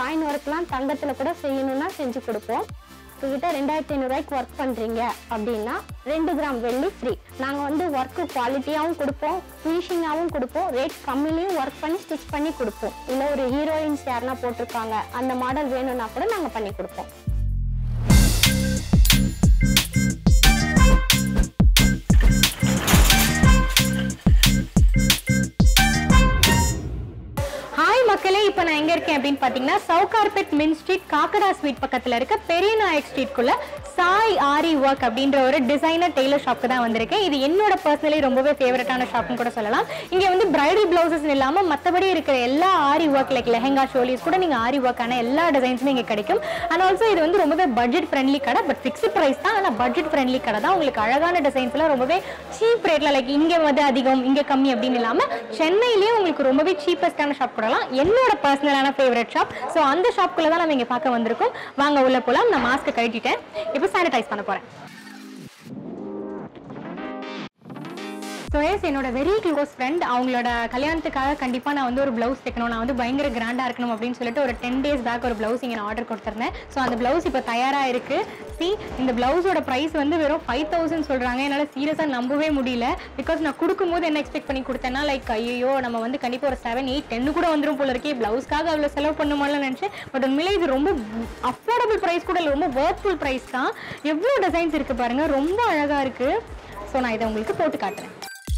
Coin ஒர்க்லாம் தங்கத்தில் கூட செய்யணும்னா செஞ்சு கொடுப்போம் உங்ககிட்ட ரெண்டாயிரத்தி ஐநூறுரூவாய்க்கு ஒர்க் பண்ணுறீங்க அப்படின்னா ரெண்டு கிராம் வெள்ளி ஃப்ரீ நாங்கள் வந்து ஒர்க்கு குவாலிட்டியாகவும் கொடுப்போம் ஃபினிஷிங்காகவும் கொடுப்போம் ரேட் கம்மிலையும் ஒர்க் பண்ணி ஸ்டிச் பண்ணி கொடுப்போம் இல்லை ஒரு ஹீரோயின்ஸ் யாருன்னா போட்டிருக்காங்க அந்த மாடல் வேணும்னா கூட நாங்கள் பண்ணி கொடுப்போம் ஹாய் மக்களே இப்போ நான் எங்க இருக்கேன் அப்படின்னு பார்த்தீங்கன்னா சவுகார்பெட் மின் ஸ்ட்ரீட் காக்கடா ஸ்வீட் பக்கத்தில் இருக்க பெரிய நாயக் ஸ்ட்ரீட்குள்ள சாய் ஆரி ஒர்க் அப்படின்ற ஒரு டிசைனர் டெய்லர் ஷாப்க்கு தான் வந்திருக்கேன் இது என்னோட பர்சனலி ரொம்பவே ஃபேவரட்டான ஷாப்னு கூட சொல்லலாம் இங்கே வந்து பிரைடல் பிளவுசஸ் இல்லாமல் மற்றபடி இருக்கிற எல்லா ஆரி ஒர்க் லைக் லெஹங்கா ஷோலிஸ் கூட நீங்கள் ஆரி ஒர்க்கான எல்லா டிசைன்ஸுமே இங்கே கிடைக்கும் அண்ட் ஆல்சோ இது வந்து ரொம்பவே பட்ஜெட் ஃப்ரெண்ட்லி கடை பட் ஃபிக்ஸ்ட் ப்ரைஸ் தான் ஆனால் பட்ஜெட் ஃப்ரெண்ட்லி கடை தான் உங்களுக்கு அழகான டிசைன்ஸ்லாம் ரொம்பவே சீப் ரேட்டில் லைக் இங்கே வந்து அதிகம் இங்கே கம்மி அப்படின்னு இல்லாமல் சென்னையிலேயே உங்களுக்கு ரொம்பவே சீப்பஸ்டான ஷாப் கூடலாம் என்னோட பர்சனலான ஃபேவரட் ஷாப் ஸோ அந்த ஷாப்குள்ளே தான் நம்ம இங்கே பார்க்க வந்திருக்கோம் வாங்க உள்ள போகலாம் நான் மாஸ்க்கை கழட்டிட்டேன் இப்போ சானிடைஸ் பண்ண போகிறேன் ஸோ எஸ் என்னோட வெரி க்ளோஸ் ஃப்ரெண்ட் அவங்களோட கல்யாணத்துக்காக கண்டிப்பாக நான் வந்து ஒரு ப்ளவுஸ் தைக்கணும் நான் வந்து பயங்கர கிராண்டாக இருக்கணும் அப்படின்னு சொல்லிட்டு ஒரு டென் டேஸ் பேக் ஒரு ப்ளவுஸ் இங்கே நான் ஆர்டர் கொடுத்துருந்தேன் ஸோ அந்த ப்ளவுஸ் இப்போ தயாராக இருக்குது சி இந்த ப்ளவுஸோட ப்ரைஸ் வந்து வெறும் ஃபைவ் தௌசண்ட் சொல்கிறாங்க என்னால் சீரியஸாக நம்பவே முடியல பிகாஸ் நான் கொடுக்கும்போது என்ன எக்ஸ்பெக்ட் பண்ணி கொடுத்தேன்னா லைக் ஐயோ நம்ம வந்து கண்டிப்பாக ஒரு செவன் எயிட் டென்னு கூட வந்துடும் போல இருக்கே ப்ளவுஸ்க்காக அவ்வளோ செலவு பண்ணுமான்னு நினச்சேன் பட் உண்மையிலே இது ரொம்ப அஃபோர்டபுள் ப்ரைஸ் கூட இல்லை ரொம்ப ஒர்த்ஃபுல் ப்ரைஸ் தான் எவ்வளோ டிசைன்ஸ் இருக்குது பாருங்கள் ரொம்ப அழகாக இருக்குது ஸோ நான் இதை உங்களுக்கு போட்டு காட்டுறேன்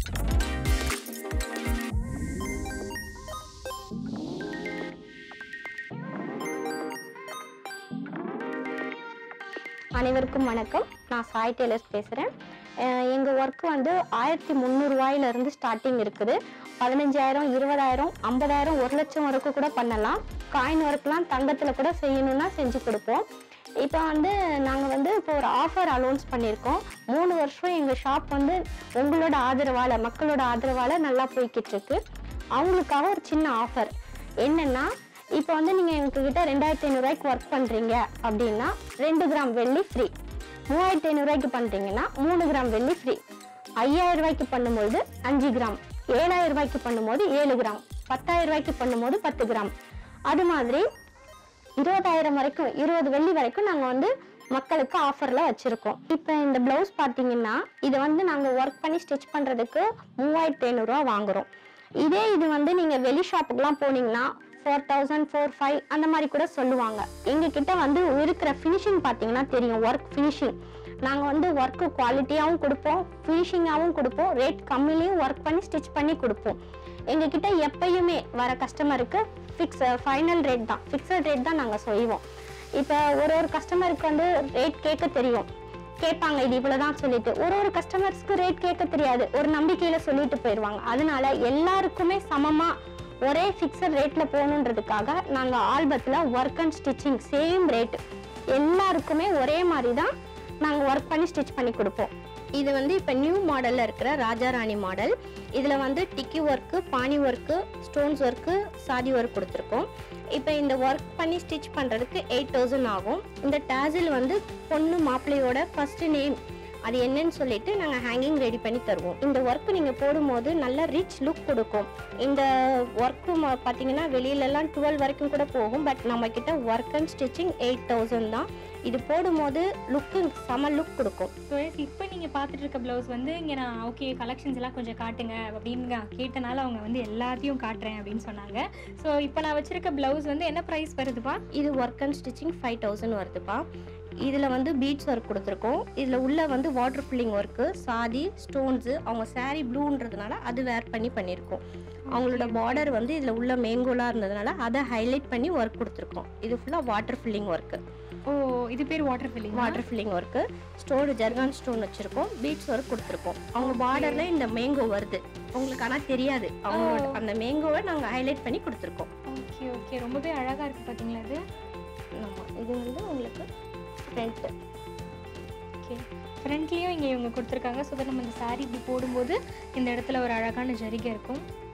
அனைவருக்கும் வணக்கம் நான் சாய் டெய்லர்ஸ் பேசுகிறேன் எங்கள் ஒர்க்கு வந்து ஆயிரத்தி முந்நூறுரூவாயிலிருந்து ஸ்டார்டிங் இருக்குது பதினஞ்சாயிரம் இருபதாயிரம் ஐம்பதாயிரம் ஒரு லட்சம் வரைக்கும் கூட பண்ணலாம் காயின் ஒர்க்லாம் தங்கத்தில் கூட செய்யணும்னா செஞ்சு கொடுப்போம் இப்போ வந்து நாங்கள் வந்து இப்போ ஒரு ஆஃபர் அலௌன்ஸ் பண்ணியிருக்கோம் மூணு வருஷம் எங்கள் ஷாப் வந்து உங்களோட ஆதரவால் மக்களோட ஆதரவால் நல்லா போய்கிட்டு இருக்கு அவங்களுக்காக ஒரு சின்ன ஆஃபர் என்னென்னா இப்போ வந்து நீங்கள் எங்ககிட்ட ரெண்டாயிரத்தி ஐநூறுரூவாய்க்கு ஒர்க் பண்ணுறீங்க அப்படின்னா ரெண்டு கிராம் வெள்ளி ஃப்ரீ மூவாயிரத்தி ஐநூறுரூவாய்க்கு பண்ணுறீங்கன்னா மூணு கிராம் வெள்ளி ஃப்ரீ ஐயாயிரம் ரூபாய்க்கு பண்ணும்போது அஞ்சு கிராம் ஏழாயிரம் ரூபாய்க்கு பண்ணும்போது ஏழு கிராம் பத்தாயிரம் ரூபாய்க்கு பண்ணும்போது பத்து கிராம் அது மாதிரி இருபதாயிரம் வரைக்கும் இருபது வெள்ளி வரைக்கும் நாங்கள் வந்து மக்களுக்கு ஆஃபரில் வச்சுருக்கோம் இப்போ இந்த ப்ளவுஸ் பார்த்தீங்கன்னா இதை வந்து நாங்கள் ஒர்க் பண்ணி ஸ்டிச் பண்ணுறதுக்கு மூவாயிரத்தி ஐநூறுரூவா வாங்குகிறோம் இதே இது வந்து நீங்கள் வெளி ஷாப்புக்கெலாம் போனீங்கன்னா ஃபோர் தௌசண்ட் ஃபோர் ஃபைவ் அந்த மாதிரி கூட சொல்லுவாங்க எங்ககிட்ட வந்து இருக்கிற ஃபினிஷிங் பார்த்தீங்கன்னா தெரியும் ஒர்க் ஃபினிஷிங் நாங்கள் வந்து ஒர்க்கு குவாலிட்டியாகவும் கொடுப்போம் ஃபினிஷிங்காகவும் கொடுப்போம் ரேட் கம்மிலையும் ஒர்க் பண்ணி ஸ்டிச் பண்ணி கொடுப்போம் எங்ககிட்ட எப்பயுமே வர கஸ்டமருக்கு ஃபிக்ஸ் ஃபைனல் ரேட் தான் ஃபிக்ஸட் ரேட் தான் நாங்கள் செய்வோம் இப்போ ஒரு ஒரு கஸ்டமருக்கு வந்து ரேட் கேட்க தெரியும் கேட்பாங்க இது இவ்வளவுதான் சொல்லிட்டு ஒரு ஒரு கஸ்டமர்ஸ்க்கு ரேட் கேட்க தெரியாது ஒரு நம்பிக்கையில சொல்லிட்டு போயிடுவாங்க அதனால எல்லாருக்குமே சமமா ஒரே ஃபிக்ஸட் ரேட்ல போகணுன்றதுக்காக நாங்க ஆல்பத்துல work and stitching same rate எல்லாருக்குமே ஒரே மாதிரி தான் நாங்க ஒர்க் பண்ணி ஸ்டிச் பண்ணி கொடுப்போம் இது வந்து இப்போ நியூ மாடலில் இருக்கிற ராஜா ராணி மாடல் இதில் வந்து டிக்கி ஒர்க்கு பானி ஒர்க்கு ஸ்டோன்ஸ் ஒர்க்கு சாதி ஒர்க் கொடுத்துருக்கோம் இப்போ இந்த ஒர்க் பண்ணி ஸ்டிச் பண்ணுறதுக்கு எயிட் தௌசண்ட் ஆகும் இந்த டேசில் வந்து பொண்ணு மாப்பிள்ளையோட ஃபஸ்ட்டு நேம் அது என்னன்னு சொல்லிட்டு நாங்கள் ஹேங்கிங் ரெடி பண்ணி தருவோம் இந்த ஒர்க் நீங்கள் போடும்போது நல்ல ரிச் லுக் கொடுக்கும் இந்த ஒர்க்கு பார்த்தீங்கன்னா வெளியிலலாம் டுவெல் வரைக்கும் கூட போகும் பட் நம்ம கிட்ட work and stitching eight thousand தான் இது போடும்போது லுக்கு செம லுக் கொடுக்கும் ஸோ இப்போ நீங்கள் பார்த்துட்டு இருக்க ப்ளவுஸ் வந்து இங்கே நான் ஓகே கலெக்ஷன்ஸ் எல்லாம் கொஞ்சம் காட்டுங்க அப்படின்னு நான் கேட்டனால அவங்க வந்து எல்லாத்தையும் காட்டுறேன் அப்படின்னு சொன்னாங்க ஸோ இப்போ நான் வச்சிருக்க ப்ளவுஸ் வந்து என்ன ப்ரைஸ் வருதுப்பா இது work and stitching five thousand வருதுப்பா இதில் வந்து பீட்ஸ் ஒர்க் கொடுத்துருக்கோம் இதில் உள்ள வந்து வாட்டர் ஃபில்லிங் ஒர்க்கு சாதி ஸ்டோன்ஸு அவங்க saree ப்ளூன்றதுனால அது வேர் பண்ணி பண்ணியிருக்கோம் அவங்களோட பார்டர் வந்து இதில் உள்ள மேங்கோலாக இருந்ததுனால அதை ஹைலைட் பண்ணி ஒர்க் கொடுத்துருக்கோம் இது ஃபுல்லாக வாட்டர் ஃபில்லிங் ஒர்க்கு ஓ இது பேர் water filling water filling work stone zircon stone வச்சுருக்கோம் பீட்ஸ் ஒர்க் கொடுத்துருக்கோம் அவங்க பார்டரில் இந்த மேங்கோ வருது உங்களுக்கு ஆனால் தெரியாது அவங்களோட அந்த மேங்கோவை நாங்கள் ஹைலைட் பண்ணி கொடுத்துருக்கோம் ஓகே ஓகே ரொம்பவே அழகாக இருக்குது பார்த்தீங்களா இது ஆமாம் இது வந்து உங்களுக்கு ஃப்ரண்ட்டு ஓகே ஃப்ரண்ட்லேயும் இங்கே இவங்க கொடுத்துருக்காங்க ஸோ நம்ம இந்த saree இப்படி போடும்போது இந்த இடத்துல ஒரு அழகான ஜரிகை இருக்கும்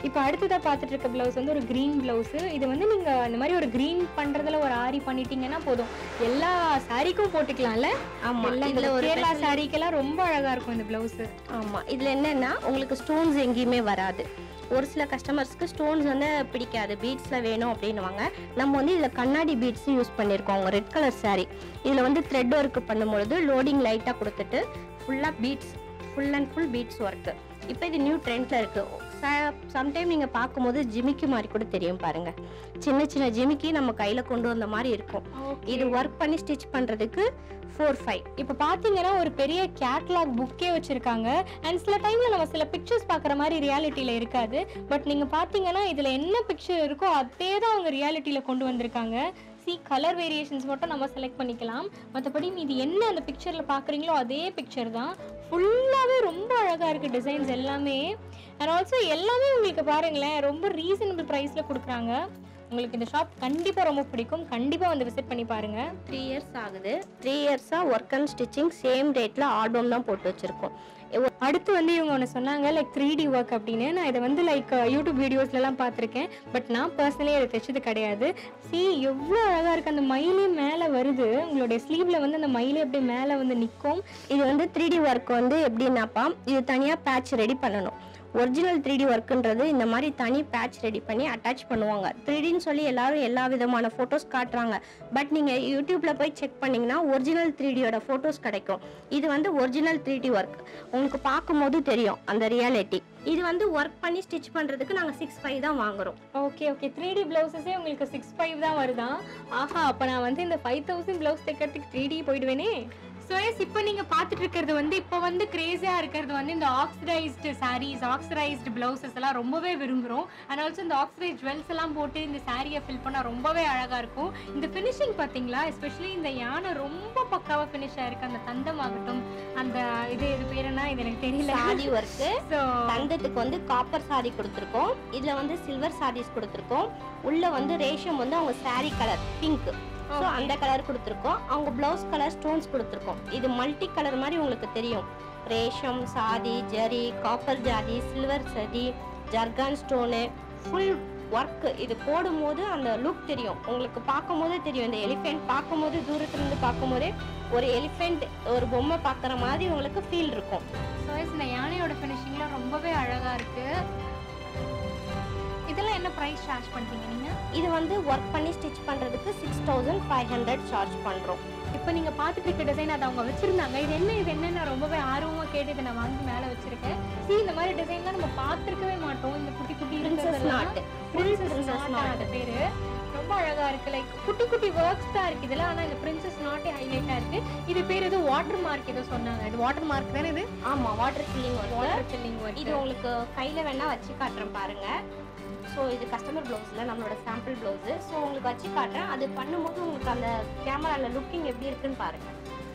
இப்போ அடுத்ததா பார்த்துட்டு இருக்க ப்ளவுஸ் வந்து ஒரு க்ரீன் ப்ளவுஸு இது வந்து நீங்க இந்த மாதிரி ஒரு க்ரீன் பண்றதுல ஒரு ஆரி பண்ணிட்டீங்கன்னா போதும் எல்லா சாரிக்கும் போட்டுக்கலாம்ல ஆமா எல்லாம் இதுல ஒரு கேரளா special- சாரிக்கெல்லாம் ரொம்ப அழகா இருக்கும் இந்த ப்ளவுஸ் ஆமா இதுல என்னன்னா உங்களுக்கு ஸ்டோன்ஸ் எங்கேயுமே வராது ஒரு சில கஸ்டமர்ஸ்க்கு ஸ்டோன்ஸ் வந்து பிடிக்காது பீட்ஸ்ல வேணும் அப்படின்னுவாங்க நம்ம வந்து இதுல கண்ணாடி பீட்ஸ் யூஸ் பண்ணியிருக்கோம் அவங்க ரெட் கலர் saree இதுல வந்து த்ரெட் ஒர்க் பண்ணும்பொழுது லோடிங் லைட்டா கொடுத்துட்டு ஃபுல்லா beads full and full beads work இப்போ இது நியூ ட்ரெண்ட்ல இருக்கு சம்டைம் நீங்க பார்க்கும்போது ஜிமிக்கி மாதிரி கூட தெரியும் பாருங்க சின்ன சின்ன ஜிமிக்கி நம்ம கையில கொண்டு வந்த மாதிரி இருக்கும் இது ஒர்க் பண்ணி ஸ்டிச் பண்றதுக்கு ஃபோர் ஃபைவ் இப்போ பார்த்தீங்கன்னா ஒரு பெரிய கேட்லாக் புக்கே வச்சிருக்காங்க அண்ட் சில டைம்ல நம்ம சில பிக்சர்ஸ் பார்க்குற மாதிரி ரியாலிட்டியில் இருக்காது பட் நீங்கள் பார்த்தீங்கன்னா இதில் என்ன பிக்சர் இருக்கோ அதே தான் அவங்க ரியாலிட்டியில் கொண்டு வந்திருக்காங்க சி கலர் வேரியேஷன்ஸ் மட்டும் நம்ம செலக்ட் பண்ணிக்கலாம் மற்றபடி மீதி என்ன அந்த பிக்சரில் பார்க்குறீங்களோ அதே பிக்சர் தான் ஃபுல்லாகவே ரொம்ப அழகாக இருக்குது டிசைன்ஸ் எல்லாமே அண்ட் ஆல்சோ எல்லாமே உங்களுக்கு பாருங்களேன் ரொம்ப ரீசனபிள் ப்ரைஸில் கொடுக்குறாங்க உங்களுக்கு இந்த ஷாப் கண்டிப்பாக ரொம்ப பிடிக்கும் கண்டிப்பாக வந்து விசிட் பண்ணி பாருங்கள் த்ரீ இயர்ஸ் ஆகுது த்ரீ இயர்ஸாக ஒர்க் அண்ட் ஸ்டிச்சிங் சேம் ரேட்டில் ஆல்பம் தான் போட்டு வச்சுருக்கோம் அடுத்து வந்து இவங்க ஒன்று சொன்னாங்க லைக் த்ரீ டி ஒர்க் அப்படின்னு நான் இதை வந்து லைக் யூடியூப் வீடியோஸ்லலாம் பார்த்துருக்கேன் பட் நான் பர்சனலி அதை தைச்சது கிடையாது சி எவ்வளோ அழகாக இருக்குது அந்த மயிலே மேலே வருது உங்களுடைய ஸ்லீவில் வந்து அந்த மயிலே அப்படியே மேலே வந்து நிற்கும் இது வந்து த்ரீ டி ஒர்க் வந்து எப்படின்னாப்பா இது தனியாக பேட்ச் ரெடி பண்ணணும் ஒரிஜினல் த்ரீ டி ஒர்க்குன்றது இந்த மாதிரி தனி பேட்ச் ரெடி பண்ணி அட்டாச் பண்ணுவாங்க த்ரீ டின்னு சொல்லி எல்லாரும் எல்லா விதமான ஃபோட்டோஸ் காட்டுறாங்க பட் நீங்கள் யூடியூப்பில் போய் செக் பண்ணிங்கன்னா ஒரிஜினல் த்ரீ டியோட ஃபோட்டோஸ் கிடைக்கும் இது வந்து ஒரிஜினல் த்ரீ டி ஒர்க் உங்களுக்கு பார்க்கும்போது தெரியும் அந்த ரியாலிட்டி இது வந்து ஒர்க் பண்ணி ஸ்டிச் பண்ணுறதுக்கு நாங்கள் சிக்ஸ் ஃபைவ் தான் வாங்குறோம் ஓகே ஓகே த்ரீ டி ப்ளவுஸஸே உங்களுக்கு சிக்ஸ் ஃபைவ் தான் வருதான் ஆஹா அப்போ நான் வந்து இந்த ஃபைவ் தௌசண்ட் ப்ளவுஸ் தைக்கிறதுக்கு த்ரீ டி போயிடுவேனே ஸோ எஸ் இப்போ நீங்கள் பார்த்துட்டு இருக்கிறது வந்து இப்போ வந்து கிரேஸியாக இருக்கிறது வந்து இந்த ஆக்சிடைஸ்டு சாரீஸ் ஆக்சிடைஸ்டு ப்ளவுசஸ் எல்லாம் ரொம்பவே விரும்புகிறோம் அண்ட் ஆல்சோ இந்த ஆக்சிடைஸ் ஜுவல்ஸ் எல்லாம் போட்டு இந்த சாரியை ஃபில் பண்ணால் ரொம்பவே அழகாக இருக்கும் இந்த ஃபினிஷிங் பார்த்தீங்களா எஸ்பெஷலி இந்த யானை ரொம்ப பக்காவாக ஃபினிஷ் ஆயிருக்கு அந்த தந்தம் ஆகட்டும் அந்த இது இது பேர் என்ன இது எனக்கு தெரியல சாதி ஒர்க்கு ஸோ தந்தத்துக்கு வந்து காப்பர் சாரி கொடுத்துருக்கோம் இதுல வந்து சில்வர் சாரீஸ் கொடுத்துருக்கோம் உள்ள வந்து ரேஷம் வந்து அவங்க saree கலர் பிங்க் ஸோ அந்த கலர் கொடுத்துருக்கோம் அவங்க பிளவுஸ் கலர் ஸ்டோன்ஸ் கொடுத்துருக்கோம் இது மல்டி கலர் மாதிரி உங்களுக்கு தெரியும் ரேஷம் சாதி ஜரி காப்பர் ஜாதி சில்வர் சதி ஜர்கான் ஸ்டோனு ஃபுல் ஒர்க் இது போடும்போது அந்த லுக் தெரியும் உங்களுக்கு பார்க்கும்போதே தெரியும் இந்த எலிஃபென்ட் பார்க்கும்போது தூரத்துல இருந்து பார்க்கும்போதே ஒரு எலிஃபென்ட் ஒரு பொம்மை பார்க்குற மாதிரி உங்களுக்கு ஃபீல் இருக்கும் ஸோ இந்த யானையோட ஃபினிஷிங்லாம் ரொம்பவே அழகா இருக்கு இதெல்லாம் என்ன ப்ரைஸ் சார்ஜ் பண்றீங்க நீங்க இது வந்து ஒர்க் பண்ணி ஸ்டிச் பண்றதுக்கு six thousand five hundred charge பண்றோம் இப்போ நீங்க பார்த்துட்டு இருக்க டிசைன் அதை அவங்க வச்சிருந்தாங்க இது என்ன இது என்ன நான் ரொம்பவே ஆர்வமா கேட்டு இதை நான் வாங்கி மேலே வச்சிருக்கேன் see இந்த மாதிரி டிசைன்லாம் நம்ம பார்த்துருக்கவே மாட்டோம் இந்த குட்டி குட்டி பிரின்சஸ் இருக்கிறதெல்லாம் knot princess Princess knot knot. அந்த பேரு ரொம்ப அழகா இருக்கு லைக் குட்டி குட்டி ஒர்க்ஸ் தான் இருக்கு இதுல ஆனா இந்த பிரின்சஸ் நாட்டே ஹைலைட்டா இருக்கு இது பேர் ஏதோ வாட்டர் மார்க் ஏதோ சொன்னாங்க இது வாட்டர் மார்க் தானே இது ஆமா water filling work water filling work இது உங்களுக்கு கையில வேணா வச்சு காட்டுறேன் பாருங்க ஸோ இது கஸ்டமர் ப்ளவுஸ்ல நம்மளோட சாம்பிள் ப்ளவுஸ் ஸோ உங்களுக்கு வச்சு காட்டுறேன் அது பண்ணும்போது உங்களுக்கு அந்த கேமரால லுக்கிங் எப்படி இருக்குன்னு பாருங்க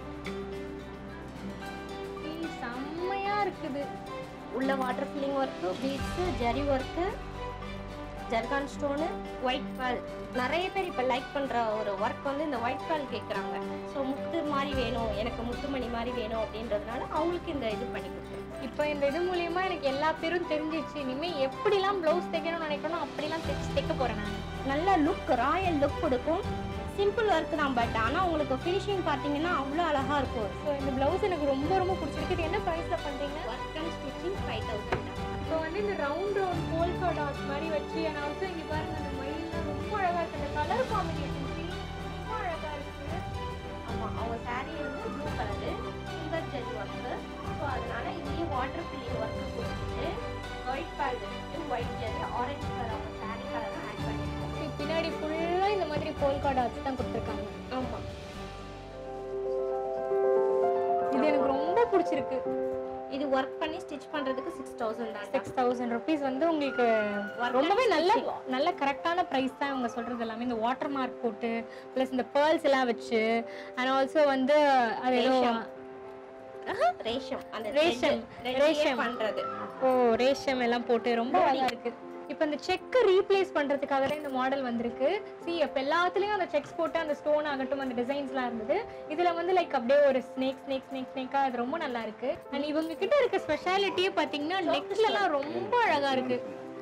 செம்மையா இருக்குது உள்ள water filling work beads zari work zircon stone white ball நிறைய பேர் இப்போ லைக் பண்ணுற ஒரு ஒர்க் வந்து இந்த ஒயிட் பால் கேட்குறாங்க ஸோ முத்து மாதிரி வேணும் எனக்கு முத்துமணி மாதிரி வேணும் அப்படின்றதுனால அவங்களுக்கு இந்த இது பண்ணி கொடுக்குறேன் இப்போ இந்த இது மூலியமா எனக்கு எல்லா பேரும் தெரிஞ்சிச்சு இனிமே எப்படிலாம் ப்ளவுஸ் தைக்கணும்னு நினைக்கணும் அப்படிலாம் தைச்சு தைக்க போறேன் நான் நல்ல லுக் ராயல் லுக் கொடுக்கும் சிம்பிள் ஒர்க் தான் பட் ஆனால் உங்களுக்கு ஃபினிஷிங் பார்த்தீங்கன்னா அவ்வளோ அழகாக இருக்கும் ஸோ இந்த ப்ளவுஸ் எனக்கு ரொம்ப ரொம்ப பிடிச்சிருக்கு இது என்ன ப்ரைஸ்ல பண்றீங்க work and stitching five thousand இப்போ வந்து இந்த ரவுண்ட் ரவுண்ட் போல்கா டாட்ஸ் மாதிரி வச்சு அண்ட் ஆல்சோ இங்க பாருங்க அந்த மயில்லாம் ரொம்ப அழகா இருக்கு அந்த கலர் காம்பினேஷன் ரொம்ப அழகா இருக்கு ஆமாம் அவங்க saree வந்து blue colour silver zari work so அதனால இதுலேயும் வாட்டர் ஃபில்லிங் ஒர்க்கு கொடுத்துட்டு ஒயிட் பேல் வச்சுட்டு ஒயிட் ஜெரி ஆரஞ்சு கலர் அவங்க saree கலரை ஆட் பண்ணியிருக்கோம் See, பின்னாடி ஃபுல்லா இந்த மாதிரி போல்கா டாட்ஸ் தான் கொடுத்துருக்காங்க ஆமாம் இது எனக்கு ரொம்ப பிடிச்சிருக்கு இது ஒர்க் பண்ணி ஸ்டிச் பண்ணுறதுக்கு சிக்ஸ் தௌசண்ட் தான் சிக்ஸ் தௌசண்ட் ருபீஸ் வந்து உங்களுக்கு Work ரொம்பவே and நல்ல stitching. நல்ல கரெக்டான ப்ரைஸ் தான் இவங்க சொல்றது எல்லாமே இந்த வாட்டர் மார்க் போட்டு ப்ளஸ் இந்த பேர்ல்ஸ் எல்லாம் வச்சு அண்ட் ஆல்சோ வந்து அது ஏதோ ரேஷம். ரேஷம் அந்த ரேஷம், ரேஷம் ரேஷம். பண்ணுறது ஓ ரேஷம் எல்லாம் போட்டு ரொம்ப அழகா இருக்கு இப்போ இந்த செக்கை ரீப்ளேஸ் பண்றதுக்காக தான் இந்த மாடல் வந்திருக்கு சி இப்போ எல்லாத்துலயும் அந்த செக்ஸ் போட்டு அந்த ஸ்டோன் ஆகட்டும் அந்த டிசைன்ஸ்லாம் இருந்தது இதுல வந்து லைக் அப்படியே ஒரு ஸ்னேக் ஸ்னேக் ஸ்னேக் ஸ்னேக்கா அது ரொம்ப நல்லா இருக்கு அண்ட் இவங்க கிட்ட இருக்க ஸ்பெஷாலிட்டியே பாத்தீங்கன்னா நெக்லலாம் ரொம்ப அழகா இருக்கு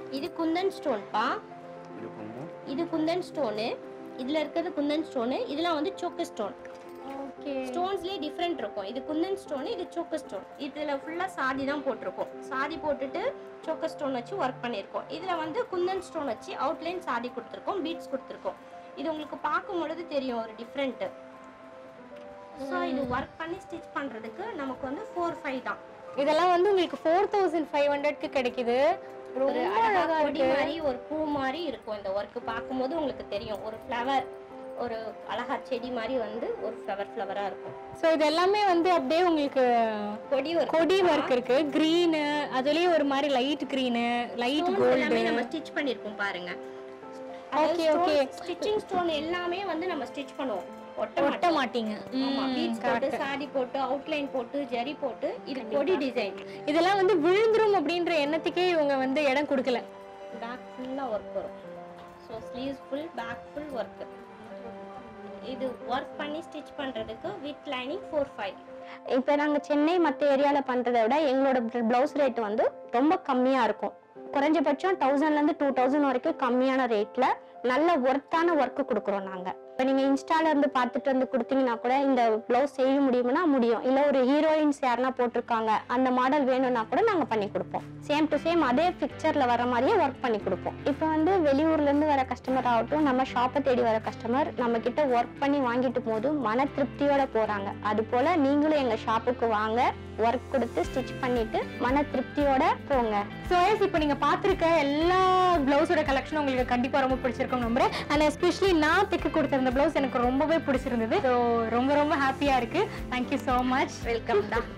இது குந்தன் ஸ்டோன்ப்பா இது கொஞ்சம் இது குந்தன் ஸ்டோனு இதுல இருக்கிறது குந்தன் ஸ்டோனு இதெல்லாம் வந்து சோக்கு ஸ்டோன் ஓகே ஸ்டோன்ஸ்லேயே டிஃப்ரெண்ட் இருக்கும் இது குந்தன் ஸ்டோன் இது சோக்கு ஸ்டோன் இதில் ஃபுல்லாக சாதி தான் போட்டிருக்கோம் சாதி போட்டுட்டு சோக்கு ஸ்டோன் வச்சு ஒர்க் பண்ணியிருக்கோம் இதில் வந்து குந்தன் ஸ்டோன் வச்சு அவுட்லைன் சாதி கொடுத்துருக்கோம் பீட்ஸ் கொடுத்துருக்கோம் இது உங்களுக்கு பார்க்கும் பொழுது தெரியும் ஒரு டிஃப்ரெண்ட்டு ஸோ இது ஒர்க் பண்ணி ஸ்டிச் பண்ணுறதுக்கு நமக்கு வந்து ஃபோர் ஃபைவ் தான் இதெல்லாம் வந்து உங்களுக்கு ஃபோர் தௌசண்ட் ஃபைவ் ஹண்ட்ரட்க்கு கிடைக்குது ஒரு ரொம்ப அழகா அழகா கொடி இருக்கு மாதிரி ஒரு பூ மாதிரி இருக்கும் இந்த ஒர்க் பார்க்கும்போது உங்களுக்கு தெரியும் ஒரு ஃப்ளவர் ஒரு அழகா செடி மாதிரி வந்து ஒரு ஃப்ளவர் ஃப்ளவராக இருக்கும் ஸோ இது எல்லாமே வந்து அப்படியே உங்களுக்கு கொடி ஒரு கொடி ஒர்க் இருக்கு க்ரீனு அதுலயே ஒரு மாதிரி light green light Stones gold எல்லாமே நம்ம ஸ்டிச் பண்ணிருக்கோம் பாருங்க Okay, okay. ஸ்டிச்சிங் ஸ்டோன் எல்லாமே வந்து நம்ம ஸ்டிச் பண்ணுவோம் ஒட்ட ஒட்ட மாட்டோம் மாட்டீங்க ஆமா ம், பீட்ஸ் போட்டு correct. சாடி போட்டு அவுட்லைன் போட்டு ஜரி போட்டு இது கொடி டிசைன் இதெல்லாம் வந்து விழுந்துரும் அப்படின்ற எண்ணத்துக்கே இவங்க வந்து இடம் கொடுக்கல பேக் ஃபுல்லா ஒர்க் வரும் so sleeves full back full work இது ஒர்க் பண்ணி ஸ்டிச் பண்றதுக்கு வித் லைனிங் ஃபோர் ஃபைவ் இப்போ நாங்கள் சென்னை மற்ற ஏரியாவில் பண்ணுறதை விட எங்களோட ப்ளவுஸ் ரேட் வந்து ரொம்ப கம்மியாக இருக்கும் குறைஞ்சபட்சம் தௌசண்ட்லேருந்து டூ தௌசண்ட் வரைக்கும் கம்மியான ரேட்டில் நல்ல ஒர்த்தான ஒர்க்கு கொடுக்குறோம் நாங்கள் இப்போ நீங்கள் இன்ஸ்டால இருந்து பார்த்துட்டு வந்து கொடுத்தீங்கன்னா கூட இந்த ப்ளவுஸ் செய்ய முடியும்னா முடியும் இல்லை ஒரு ஹீரோயின்ஸ் யாருன்னா போட்டிருக்காங்க அந்த மாடல் வேணும்னா கூட நாங்கள் பண்ணி கொடுப்போம் சேம் டு சேம் அதே பிக்சரில் வர மாதிரியே ஒர்க் பண்ணி கொடுப்போம் இப்போ வந்து வெளியூர்லேருந்து வர கஸ்டமர் ஆகட்டும் நம்ம ஷாப்பை தேடி வர கஸ்டமர் நம்ம கிட்ட ஒர்க் பண்ணி வாங்கிட்டு போது மன திருப்தியோட போகிறாங்க அது போல் நீங்களும் எங்கள் ஷாப்புக்கு வாங்க ஒர்க் கொடுத்து ஸ்டிச் பண்ணிட்டு மன திருப்தியோட போங்க ஸோ எஸ் இப்போ நீங்கள் பார்த்துருக்க எல்லா ப்ளவுஸோட கலெக்ஷனும் உங்களுக்கு கண்டிப்பாக ரொம்ப பிடிச்சிருக்கும் நம்புறேன் அண்ட் எஸ்பெஷலி நான் தைக்க கொடுத்த இந்த ப்ளவுஸ் எனக்கு ரொம்பவே பிடிச்சிருந்தது ஸோ ரொம்ப ரொம்ப ஹாப்பியாக இருக்குது தேங்க்யூ ஸோ மச் வெல்கம் தான்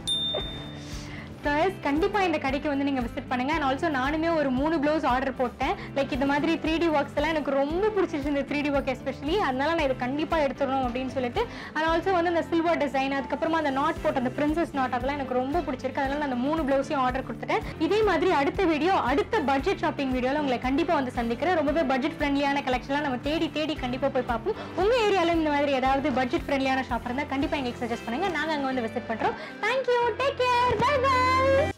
ஸோ எஸ் கண்டிப்பாக இந்த கடைக்கு வந்து நீங்கள் விசிட் பண்ணுங்க அண்ட் ஆல்சோ நானுமே ஒரு மூணு ப்ளவுஸ் ஆர்டர் போட்டேன் லைக் இந்த மாதிரி த்ரீ டி ஒர்க்ஸ் எல்லாம் எனக்கு ரொம்ப பிடிச்சிருச்சு இந்த த்ரீ டி ஒர்க் எஸ்பெஷலி அதனால நான் இது கண்டிப்பாக எடுத்துடணும் அப்படின்னு சொல்லிட்டு அண்ட் ஆல்சோ வந்து இந்த சில்வர் டிசைன் அதுக்கப்புறமா அந்த நாட் போட்ட அந்த பிரின்சஸ் நாட் அதெல்லாம் எனக்கு ரொம்ப பிடிச்சிருக்கு அதனால நான் அந்த மூணு ப்ளவுஸையும் ஆர்டர் கொடுத்துட்டேன் இதே மாதிரி அடுத்த வீடியோ அடுத்த பட்ஜெட் ஷாப்பிங் வீடியோவில் உங்களை கண்டிப்பாக வந்து சந்திக்கிறேன் ரொம்பவே பட்ஜெட் ஃப்ரெண்ட்லியான கலெக்ஷன்லாம் நம்ம தேடி தேடி கண்டிப்பாக போய் பார்ப்போம் உங்கள் ஏரியாவில் இந்த மாதிரி ஏதாவது பட்ஜெட் ஃப்ரெண்ட்லியான ஷாப் இருந்தால் கண்டிப்பாக எங்களுக்கு சஜஸ்ட் பண்ணுங்க நாங்கள் அங்கே வந்து விசிட் பண்ணுறோம் thank you take care bye by